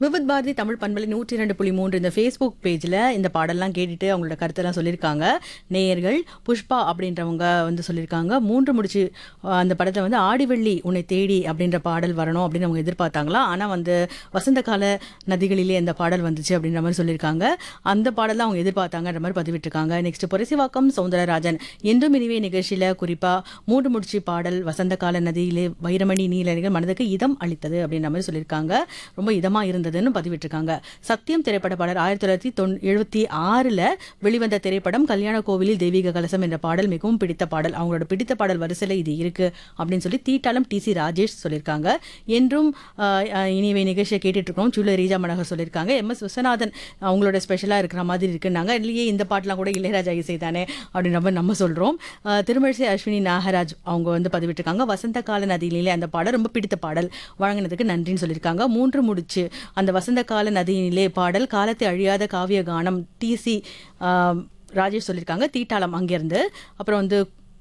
விவித் பாரதி தமிழ் பண்பலை நூற்றி இரண்டு புள்ளி மூன்று இந்த ஃபேஸ்புக் பேஜில் இந்த பாடல்லாம் கேட்டுட்டு அவங்களோட கருத்தெல்லாம் சொல்லியிருக்காங்க நேயர்கள் புஷ்பா அப்படின்றவங்க வந்து சொல்லியிருக்காங்க மூன்று முடிச்சு அஹ், அந்த படத்தில் வந்து ஆடிவெள்ளி உன்னை தேடி அப்படின்ற பாடல் வரணும் அப்படின்னு அவங்க எதிர்பார்த்தாங்களா ஆனால் வந்து வசந்த கால நதிகளிலே அந்த பாடல் வந்துச்சு அப்படின்ற மாதிரி சொல்லியிருக்காங்க அந்த பாடல் அவங்க எதிர்பார்த்தாங்கன்ற மாதிரி பதிவிட்டிருக்காங்க நெக்ஸ்ட் புரசிவாக்கம் சௌந்தரராஜன் என்றும் இனிவே நிகழ்ச்சியில் குறிப்பாக மூன்று முடிச்சு பாடல் வசந்த கால நதியிலே வைரமணி நீலர்கள் மனதுக்கு இதம் அளித்தது அப்படின்ற மாதிரி சொல்லியிருக்காங்க ரொம்ப இதமாக இருந்ததுன்னு பதிவிட்டிருக்காங்க சத்தியம் திரைப்பட பாடல் ஆயிரத்தி தொள்ளாயிரத்தி தொன் எழுபத்தி ஆறில் வெளிவந்த திரைப்படம் கல்யாண கோவிலில் தெய்வீக கலசம் என்ற பாடல் மிகவும் பிடித்த பாடல் அவங்களோட பிடித்த பாடல் வரிசையில் இது இருக்கு அப்படின்னு சொல்லி தீட்டாளம் டி சி ராஜேஷ் சொல்லியிருக்காங்க என்றும் ஆஹ், ஆஹ், இனிவை நிகழ்ச்சியை கேட்டுட்டு இருக்கோம் சுள்ள ரீஜா மனோகர் சொல்லியிருக்காங்க எம் எஸ் விஸ்வநாதன் அவங்களோட ஸ்பெஷலாக இருக்கிற மாதிரி இருக்குன்னாங்க இல்லையே இந்த பாட்டெலாம் கூட இளையராஜா இசை தானே அப்படின்ற மாதிரி நம்ம சொல்கிறோம் திருமழிசை அஸ்வினி நாகராஜ் அவங்க வந்து பதிவிட்டிருக்காங்க வசந்த கால நதியிலே அந்த பாடல் ரொம்ப பிடித்த பாடல் வழங்கினதுக்கு நன்றின்னு சொல்லியிருக்காங்க மூன்று முடிச்சு அந்த வசந்த கால நதியினிலே பாடல் காலத்தை அழியாத காவிய கானம் டிசி ராஜேஷ் சொல்லியிருக்காங்க தீட்டாளம் அங்கேருந்து அப்புறம் வந்து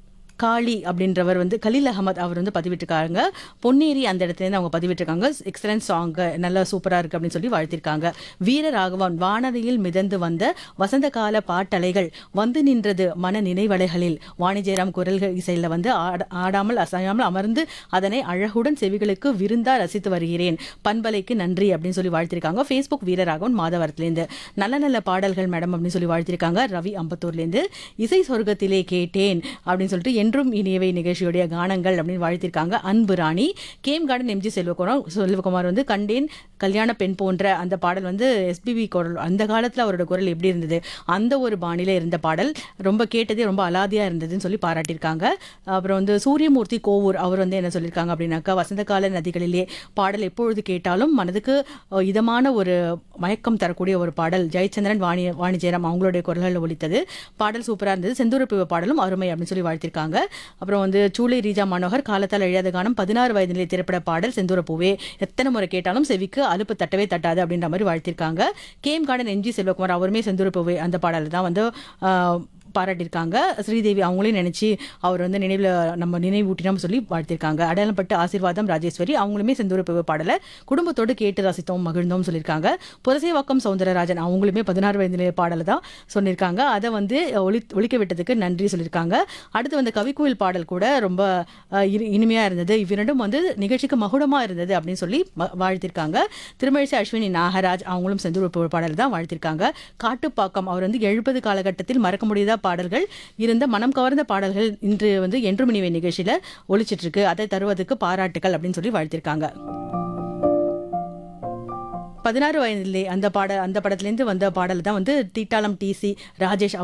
காளி அப்படின்றவர் வந்து கலீல் அகமத் அவர் வந்து பதிவிட்டிருக்காங்க பொன்னேரி அந்த இடத்துலேருந்து அவங்க பதிவிட்டிருக்காங்க எக்ஸலன்ட் சாங் நல்லா சூப்பராக இருக்குது அப்படின்னு சொல்லி வாழ்த்திருக்காங்க வீர ராகவன் வானதியில் மிதந்து வந்த வசந்த கால பாட்டலைகள் வந்து நின்றது மன நினைவலைகளில் வாணிஜெயராம் குரல்கள் இசையில் வந்து ஆட- ஆடாமல் அசையாமல் அமர்ந்து அதனை அழகுடன் செவிகளுக்கு விருந்தா ரசித்து வருகிறேன் பண்பலைக்கு நன்றி அப்படின்னு சொல்லி வாழ்த்திருக்காங்க ஃபேஸ்புக் வீரராகவன் மாதவரத்துலேருந்து நல்ல நல்ல பாடல்கள் மேடம் அப்படின்னு சொல்லி வாழ்த்திருக்காங்க ரவி அம்பத்தூர்லேருந்து இசை சொர்க்கத்திலே கேட்டேன் அப்படின்னு சொல்லிட்டு என்றும் இனியவை நிகழ்ச்சியுடைய கானங்கள் அப்படின்னு வாழ்த்திருக்காங்க Anbu Rani game garden MG Selvakumar Selvakumar வந்து கண்டேன் கல்யாண பெண் போன்ற அந்த பாடல் வந்து எஸ்பிபி குரல் அந்த காலத்தில் அவரோட குரல் எப்படி இருந்தது அந்த ஒரு பாணியில இருந்த பாடல் ரொம்ப கேட்டதே ரொம்ப அலாதியா இருந்ததுன்னு சொல்லி பாராட்டியிருக்காங்க அப்புறம் வந்து சூரியமூர்த்தி கோவூர் அவர் வந்து என்ன சொல்லியிருக்காங்க அப்படின்னாக்கா வசந்த கால நதிகளிலே பாடல் எப்பொழுது கேட்டாலும் மனதுக்கு அஹ், இதமான ஒரு மயக்கம் தரக்கூடிய ஒரு பாடல் ஜெயச்சந்திரன் வாணி வாணி ஜெயராம் அவங்களுடைய குரல்களில் ஒலித்தது பாடல் சூப்பராக இருந்தது செந்தூரப்பிவ பாடலும் அருமை அப்படின்னு சொல்லி வாழ்த்திருக்காங்க அப்புறம் வந்து சூளை ரீஜா மனோகர் காலத்தால் அழியாத கானம் பதினாறு வயதிலே திரைப்பட பாடல் செந்தூர பூவே எத்தனை முறை கேட்டாலும் செவிக்கு அலுப்பு தட்டவே தட்டாது அப்படின்ற மாதிரி வாழ்த்திருக்காங்க கேம் கார்டன் எம்ஜி செல்வகுமார் அவருமே செந்தூர பூவே அந்த பாடல் தான் வந்து ஆஹ், பாராட்டியிருக்காங்க ஸ்ரீதேவி அவங்களையும் நினைச்சு அவர் வந்து நினைவில் நம்ம நினைவூட்டினோம் சொல்லி வாழ்த்திருக்காங்க அடையாளப்பட்ட ஆசீர்வாதம் ராஜேஸ்வரி அவங்களுமே செந்தூர பூவே பாடலை குடும்பத்தோடு கேட்டு ரசித்தோம் மகிழ்ந்தோம் சொல்லியிருக்காங்க புரசைவாக்கம் சௌந்தரராஜன் அவங்களுமே பதினாறு வயதிலே பாடலை தான் சொல்லியிருக்காங்க அதை வந்து ஒளி ஒழிக்க விட்டதுக்கு நன்றி சொல்லியிருக்காங்க அடுத்து வந்து கவிக்குயில் பாடல் கூட ரொம்ப அஹ், இனி- இனிமையா இருந்தது இவ்விரண்டும் வந்து நிகழ்ச்சிக்கு மகுடமா இருந்தது அப்படின்னு சொல்லி ம- வாழ்த்திருக்காங்க திருமழிசை அஸ்வினி நாகராஜ் அவங்களும் செந்தூர் ஒரு பாடல் தான் வாழ்த்திருக்காங்க காட்டுப்பாக்கம் அவர் வந்து எழுபது காலகட்டத்தில் மறக்க முடியாத பாடல்கள் இருந்த மனம் கவர்ந்த பாடல்கள் இன்று வந்து என்றும் இனிவே நிகழ்ச்சியில ஒழிச்சிட்டு இருக்கு அதை தருவதற்கு பாராட்டுகள் அப்படின்னு சொல்லி வாழ்த்திருக்காங்க பதினாறு வயதிலே அந்த பாட அந்த படத்துலேருந்து வந்த பாடல் தான் வந்து தீட்டாளம் டிசி ராஜேஷ்